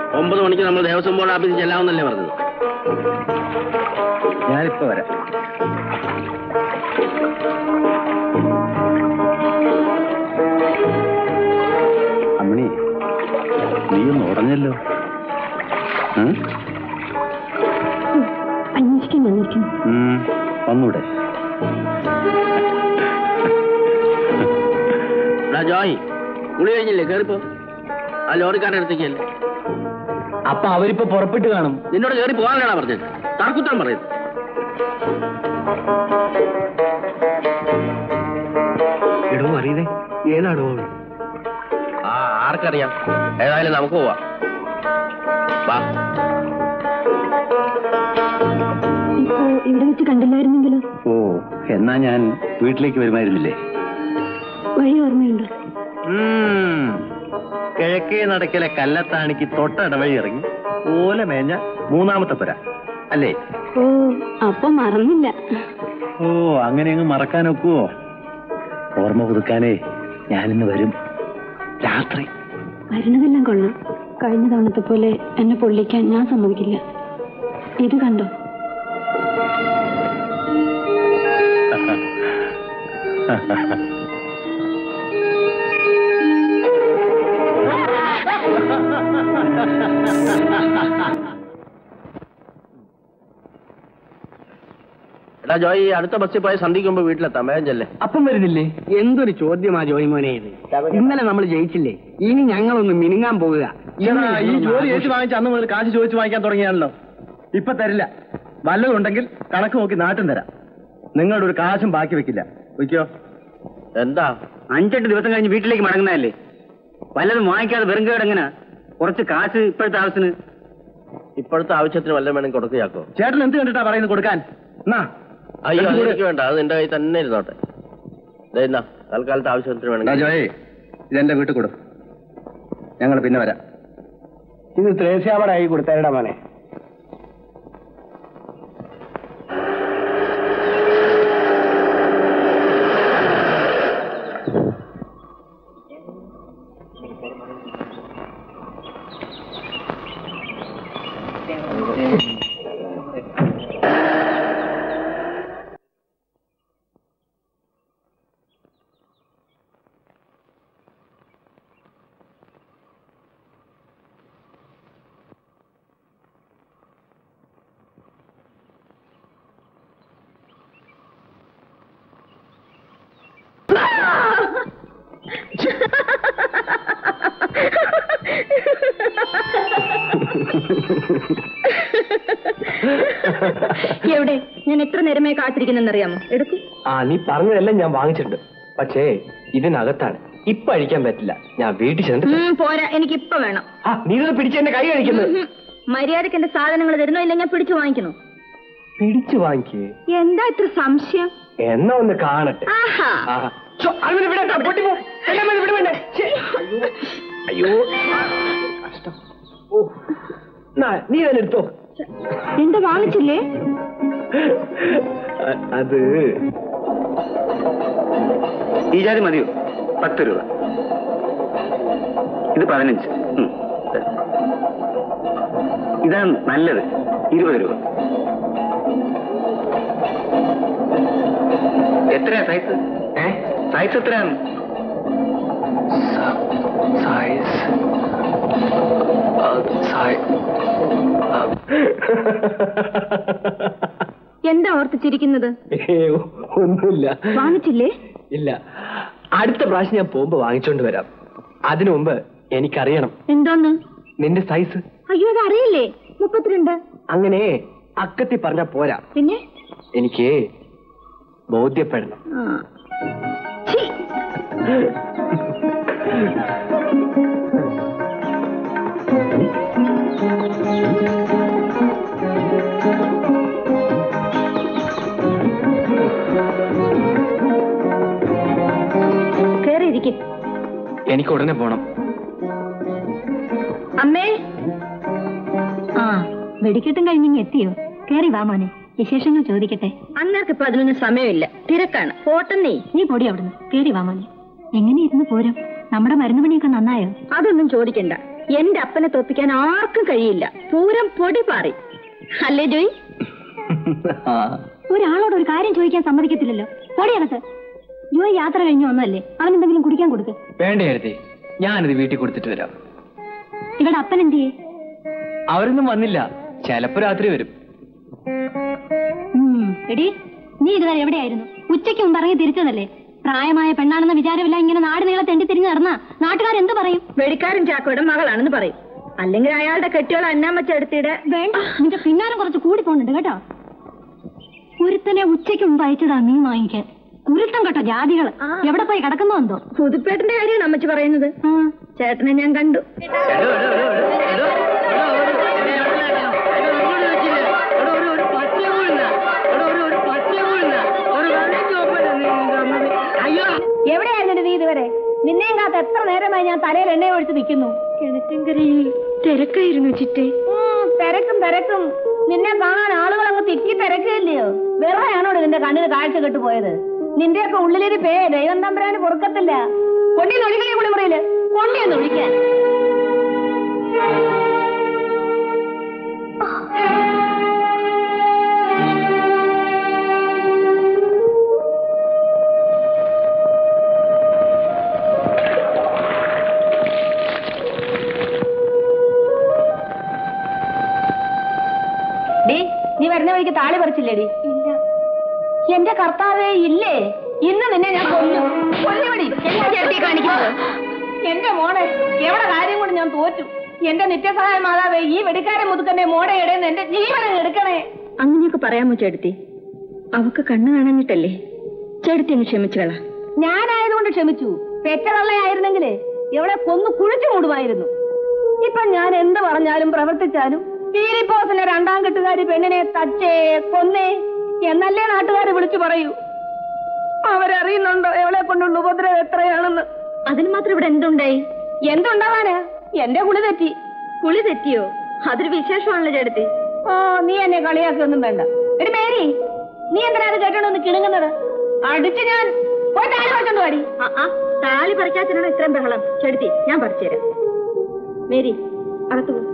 ഒമ്പത് മണിക്ക് നമ്മൾ ദേവസ്വം ബോർഡ് ഓഫീസിൽ ചെല്ലാമെന്നല്ലേ പറഞ്ഞത് ഞാനിപ്പോ വരാം അമ്മണി നീ ഒന്ന് ഉടഞ്ഞല്ലോ ഉം? അന്വേഷിക്കാൻ വന്നിരിക്കുന്നു ഉം, വന്നൂടെ എടാ ജോയ് കുളി കഴിഞ്ഞില്ലേ കേറിപ്പോ ആ ലോറിക്കാരുടെ അടുത്തേക്കല്ലേ അപ്പൊ അവരിപ്പോ പുറപ്പെട്ട് കാണും നിന്നോട് കയറി പോകാനാണ് പറഞ്ഞത് തർക്കുത്തരം പറയുന്നത് എടോ അറിയതേ ഏതാടോ ആ ആർക്കറിയാം ഏതായാലും നമുക്ക് പോവാം വാ ഇപ്പോ ഇവിടെ വെച്ച് കണ്ടില്ലായിരുന്നെങ്കിലോ ഓ എന്നാ ഞാൻ വീട്ടിലേക്ക് വരുമായിരുന്നില്ലേ വഴി ഓർമ്മയുണ്ടോ ഉം. കിഴക്കേ നടക്കലെ കല്ലത്താണിക്ക് തൊട്ടടവഴി ഇറങ്ങി ഓല മേഞ്ഞ മൂന്നാമത്തെ പുര അല്ലേ ഓ അപ്പൊ മറന്നില്ല ഓ അങ്ങനെ അങ്ങ് മറക്കാനൊക്കുവോ ഓർമ്മ പുതുക്കാനേ ഞാനിന്ന് വരും രാത്രി വരുന്നതെല്ലാം കൊള്ളാം കഴിഞ്ഞ തവണത്തെ പോലെ എന്നെ പൊള്ളിക്കാൻ ഞാൻ സമ്മതിക്കില്ല ഇത് കണ്ടോ എടാ ജോയ് ഈ അടുത്ത ബസ്സിൽ പോയ സന്ധിക്ക് മുമ്പ് വീട്ടിലെത്താം വേഗം ചെല്ലേ അപ്പം വരുന്നില്ലേ എന്തൊരു ചോദ്യമാ ജോയിമോനെ ഇത് ഇന്നലെ നമ്മൾ ജയിച്ചില്ലേ ഇനി ഞങ്ങളൊന്ന് മിനുങ്ങാൻ പോകുക ഈ ജോലി ഏറ്റു വാങ്ങിച്ച അന്ന് മുതൽ കാശ് ചോദിച്ചു വാങ്ങിക്കാൻ തുടങ്ങിയാണല്ലോ ഇപ്പൊ തരില്ല വല്ലതും ഉണ്ടെങ്കിൽ കണക്ക് നോക്കി നാട്ടും തരാം നിങ്ങളുടെ ഒരു കാശും ബാക്കി വെക്കില്ല വയ്ക്കോ എന്താ അഞ്ചെട്ട് ദിവസം കഴിഞ്ഞ് വീട്ടിലേക്ക് മടങ്ങുന്നതല്ലേ വല്ലതും വാങ്ങിക്കാതെ വെറും കേടെങ്ങനെ കുറച്ച് കാശ് ഇപ്പോഴത്തെ ആവശ്യത്തിന് ഇപ്പോഴത്തെ ആവശ്യത്തിന് വല്ലതും വേണമെങ്കിൽ കൊടുക്കുകയാക്കോ ചേട്ടൻ എന്ത് കണ്ടിട്ടാ പറയുന്നത് കൊടുക്കാൻ എന്നാ അയ്യോ എടുത്ത് കൊടു. എനിക്ക് വേണ്ട അത് നിന്റെ കയ്യിൽ തന്നെ ഇരുന്നോട്ടെ ദേ ഇന്നാ തൽക്കാലത്തെ ആവശ്യത്തിന് വേണമെങ്കിൽ ജോയേ ഇതെന്റെ വീട്ടിൽ കൊടു ഞങ്ങൾ പിന്നെ വരാം ഇത് ത്രേസ്യാമടായി കൊടുത്തേടാ മോനെ എവിടെ ഞാൻ എത്ര നേരമായി കാത്തിരിക്കുന്നെന്നറിയാമോ എടുക്കൂ ആ നീ പറഞ്ഞതെല്ലാം ഞാൻ വാങ്ങിച്ചിട്ടുണ്ട് പക്ഷേ ഇതിനകത്താണ് ഇപ്പൊ അഴിക്കാൻ പറ്റില്ല ഞാൻ വീട്ടിൽ ചെന്നിട്ട് ഉം, പോരാ എനിക്ക് ഇപ്പൊ വേണം ആ നീ ഇത് പിടിച്ച് എന്റെ കൈ കഴിക്കുന്നത് ഉം, മര്യാദക്ക് എന്റെ സാധനങ്ങൾ തരുന്നോ ഇല്ല ഞാൻ പിടിച്ചു വാങ്ങിക്കണോ പിടിച്ചു വാങ്ങിക്കേ എന്താ ഇത്ര സംശയം എന്നാ ഒന്ന് കാണട്ടെ ആഹാ ആഹാ. ഛോ, അരുവിനെ വിടണ്ട, പൊട്ടിപ്പോ. എന്നെ വേണ്ട, വിട് വേണ്ട. ഛേ. അയ്യോ കഷ്ടം ഓ നാ, നീ തന്നെ എടുത്തോ എന്താ വാങ്ങിച്ചില്ലേ അ- അത് ഈ ജാതി മതിയോ പത്ത് രൂപ ഇത് പതിനഞ്ച് ഉം. ഇതാണ് നല്ലത് ഇരുപത് രൂപ എത്രയാ സൈസ് ഏ സൈസ് എത്രയാണ് സൈസ് എന്താ ഓർത്ത് ചിരിക്കുന്നത് ഒന്നുമില്ല വാങ്ങിച്ചില്ലേ ഇല്ല അടുത്ത പ്രാവശ്യം ഞാൻ പോകുമ്പോ വാങ്ങിച്ചോണ്ട് വരാം അതിനു മുമ്പ് എനിക്കറിയണം എന്തോന്ന് നിന്റെ സൈസ് അയ്യോ അത് അറിയില്ലേ മുപ്പത്തിരണ്ട് അങ്ങനെ അക്കത്തി പറഞ്ഞ പോരാ പിന്നെ എനിക്ക് ബോധ്യപ്പെടണം ആ. ഛീ, കേറിയിരിക്കും എനിക്ക് ഉടനെ പോണം അമ്മേ ആ വെടിക്കെട്ടും കഴിഞ്ഞിങ്ങ് എത്തിയോ കേറി വാ മോനെ വിശേഷങ്ങൾ ചോദിക്കട്ടെ അന്നേർക്ക് ഇപ്പൊ അതിനൊന്നും സമയമില്ല തിരക്കാണ് പോട്ടെന്നേ നീ പൊടി അവിടുന്ന് കേറി വാ മോനെ എങ്ങനെ ഇരുന്ന് പോരും നമ്മുടെ മരുന്ന് പണിയൊക്കെ നന്നായോ അതൊന്നും ചോദിക്കണ്ട എന്റെ അപ്പനെ തോപ്പിക്കാൻ ആർക്കും കഴിയില്ല പൂരം പൊടി പാറി അല്ലേ ജോയ് ഒരാളോട് ഒരു കാര്യം ചോദിക്കാൻ സമ്മതിക്കത്തില്ലല്ലോ പൊടിയകത്ത് ജോയ് യാത്ര കഴിഞ്ഞു വന്നല്ലേ അവൻ എന്തെങ്കിലും കുടിക്കാൻ കൊടുക്ക് വേണ്ട എഴുതി ഞാനിത് വീട്ടിൽ കൊടുത്തിട്ട് വരാം ഇവിടെ അപ്പൻ എന്ത് ചെയ്യേ അവരൊന്നും വന്നില്ല ചിലപ്പോ രാത്രി വരും ഉം, എടി നീ ഇതുവരെ എവിടെയായിരുന്നു ഉച്ചയ്ക്ക് മുമ്പ് ഇറങ്ങി തിരിച്ചതല്ലേ പ്രായമായ പെണ്ണാണെന്ന വിചാരമില്ല ഇങ്ങനെ നാട് നീളെ തെണ്ടി തിരിഞ്ഞ് നടന്ന നാട്ടുകാരെന്ത് പറയും വെടിക്കാരൻ ചാക്കോയുടെ മകളാണെന്ന് പറയും അല്ലെങ്കിൽ അയാളുടെ കെട്ടിയോൾ അന്നാമ്മച്ചെടുത്തിടെ വേണ്ട നിന്റെ പിന്നാരം കുറച്ച് കൂടി പോകുന്നുണ്ട് കേട്ടോ ഒരുത്തനെ ഉച്ചയ്ക്ക് മുമ്പ് അയച്ചതാ മീൻ വാങ്ങിക്കാൻ കുരുത്തം കേട്ടോ ജാതികള് എവിടെ പോയി കിടക്കുന്നോ എന്തോ പുതുപ്പേട്ടന്റെ കാര്യമാണ് അമ്മച്ചി പറയുന്നത് ചേട്ടനെ ഞാൻ കണ്ടു എവിടെയായിരുന്നു നീ ഇതുവരെ നിന്നെയും കാത്ത് എത്ര നേരമായി ഞാൻ തലയിൽ എണ്ണ ഒഴിച്ച് നിൽക്കുന്നു കിണറ്റിൻകരയിൽ തിരക്കായിരുന്നു ചിറ്റേ തിരക്കും തിരക്കും നിന്നെ കാണാൻ ആളുകൾ അങ്ങ് തിക്കി തിരക്കില്ലയോ വെറുതെയാണോ നിന്റെ കണ്ണിന് കാഴ്ച കെട്ടു പോയത് നിന്റെയൊക്കെ ഉള്ളിലൊരു പേ ദൈവം തമ്പരാന് പൊറുക്കത്തില്ല കൊണ്ടി നൊഴികളെ കുളിമുറിയില് കൊണ്ടിയെന്ന് ഒഴിക്കാൻ ഡി നീ വരുന്ന വഴിക്ക് താളി പറിച്ചില്ലേടി ഇല്ല എന്റെ കർത്താവേ ഇല്ലേ ഇന്ന് നിന്നെ ഞാൻ കൊന്നു കൊല്ലുപടി എന്താ ചേർത്തി കാണിക്കുന്നത് എന്റെ മോളെ എവിടെ കാര്യം കൊണ്ട് ഞാൻ തോറ്റു എന്റെ നിത്യസഹായ മാതാവേ ഈ വെടിക്കാരൻ മുതുക്കന്റെ മോടെ ഇടയിൽ എന്റെ ജീവനം എടുക്കണേ അങ്ങനെയൊക്കെ പറയാമോ ചേട്ടത്തി അവക്ക് കണ്ണു കാണാഞ്ഞിട്ടല്ലേ ചേട്ടത്തി അങ്ങ് ക്ഷമിച്ചുകള ഞാനായതുകൊണ്ട് ക്ഷമിച്ചു പെറ്റതള്ളയായിരുന്നെങ്കില് എവിടെ കൊന്നു കുഴിച്ചു മൂടുമായിരുന്നു ഇപ്പൊ ഞാൻ എന്ത് പറഞ്ഞാലും പ്രവർത്തിച്ചാലും പീലിപ്പോസിലെ രണ്ടാം കെട്ടുകാരി പെണ്ണിനെ തച്ചേ കൊന്നേ എന്നല്ലേ നാട്ടുകാർ വിളിച്ചു പറയൂ അവരറിയുന്നുണ്ടോ എവളെ കൊണ്ടുള്ള ഉപദ്രവം എത്രയാണെന്ന് അതിന് മാത്രം ഇവിടെ എന്തുണ്ടായി എന്തുണ്ടാവാനാ എന്റെ കുളി തെറ്റി കുളി തെറ്റിയോ അതൊരു വിശേഷമാണല്ലോ ചേട്ടത്തി ഓ നീ എന്നെ കളിയാക്കൊന്നും വേണ്ട ഒരു മേരി നീ എന്തിനാ അത് കേട്ടോണ്ടൊന്ന് കിണുങ്ങുന്നത് അടിച്ച് ഞാൻ പോയി താലി പറിച്ചോണ്ട് പാടി ആ താലി പറിക്കാത്തിനാണ് ഇത്രയും ബഹളം ചെടുത്തി ഞാൻ പറിച്ചുതരാം മേരി അകത്ത് പോ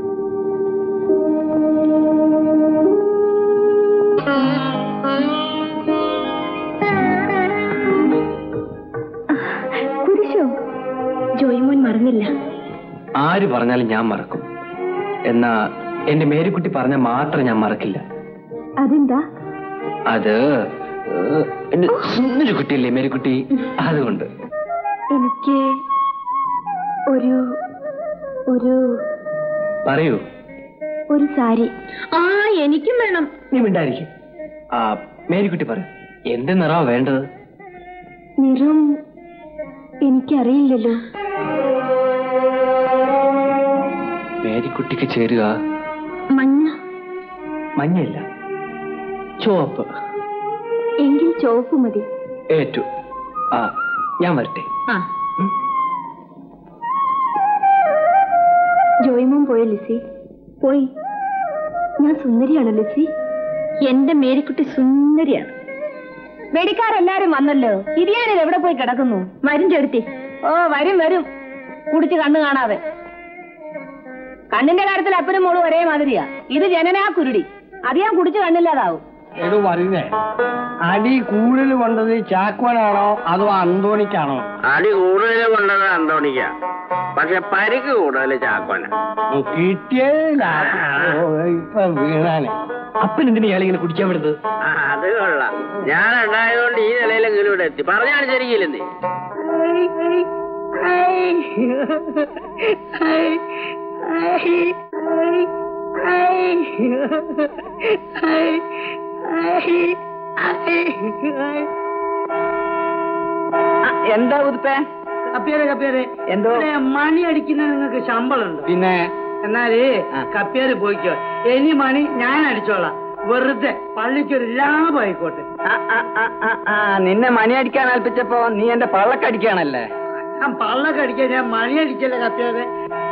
കുരിശോ ജോയിമോൻ മറന്നില്ല ആര് പറഞ്ഞാലും ഞാൻ മറക്കും എന്നാ എന്റെ മേരിക്കുട്ടി പറഞ്ഞ മാത്രം ഞാൻ മറക്കില്ല അതെന്താ അത് ഏഹ്, എന്റെ സുന്ദരി കുട്ടിയല്ലേ മേരിക്കുട്ടി അതുകൊണ്ട് എനിക്ക് ഒരു ഒരു പറയൂ ഒരു സാരി ആ എനിക്കും വേണം നീ മിണ്ടായിരിക്കും ആ മേരിക്കുട്ടി പറ എന്ത് നിറവാ വേണ്ടത് നിറം എനിക്കറിയില്ലല്ലോ മേരിക്കുട്ടിക്ക് ചേരുക മഞ്ഞ മഞ്ഞയില്ല ചുവപ്പ് എങ്കിൽ ചുവപ്പ് മതി ഏറ്റു ആ ഞാൻ വരട്ടെ ആ ജോയിമോൻ പോയോ ലിസി പോയി ഞാൻ സുന്ദരിയാണോ ലിസി എന്റെ മേരിക്കുട്ടി സുന്ദരിയാണ് വെടിക്കാരെല്ലാരും വന്നല്ലോ ഇരിയാനിത് എവിടെ പോയി കിടക്കുന്നു വരും ചെടുത്തി ഓ വരും വരും കുടിച്ച് കണ്ണു കാണാതെ കണ്ണിന്റെ കാര്യത്തിൽ അപ്പനും മോളും ഒരേ മാതിരിയാ ഇത് ജനനാ കുരുടി അത് ഞാൻ കുടിച്ച് കണ്ണില്ലാതാവും എടോ പറയുന്നേ അടി കൂടുതൽ കൊണ്ടത് ചാക്കോനാണോ അതോ അന്തോണിക്കാണോ അടി കൂടുതൽ കൊണ്ടത് അന്തോണിക്ക പക്ഷെ പരിക്ക് കൂടുതൽ ചാക്കോന കിട്ടിയതില്ല ഇപ്പൊ വീണാനെ അപ്പൻ എന്തിനാ ഇയാളിങ്ങനെ കുടിക്കാൻ വിടുന്നത് ആ, അത് കൊള്ളാം ഞാൻ ഉണ്ടായതുകൊണ്ട് ഈ നിലയിലെങ്കിലും ഇവിടെ എത്തി പറഞ്ഞാണ് ശരിക്കില്ലെന്നേ എന്താ ഉതുപ്പേ കപ്പിയാരെ കപ്പിയാരെ എന്തോ? ഇവിടെ മണി അടിക്കുന്ന നിങ്ങൾക്ക് ശമ്പളം ഉണ്ടോ പിന്നെ എന്നാലേ കപ്പിയാര് പോയിക്കോ ഇനി മണി ഞാൻ അടിച്ചോളാം വെറുതെ പള്ളിക്കൊരു ലാഭമായിക്കോട്ടെ ആ, ആ, ആ, ആ, ആ, നിന്നെ മണി അടിക്കാൻ ഏൽപ്പിച്ചപ്പോ നീ എന്റെ പള്ളക്കടിക്കാണല്ലേ ഞാൻ പള്ളക്കടിക്കാൻ ഞാൻ മണി അടിക്കല്ലേ കപ്പിയാരെ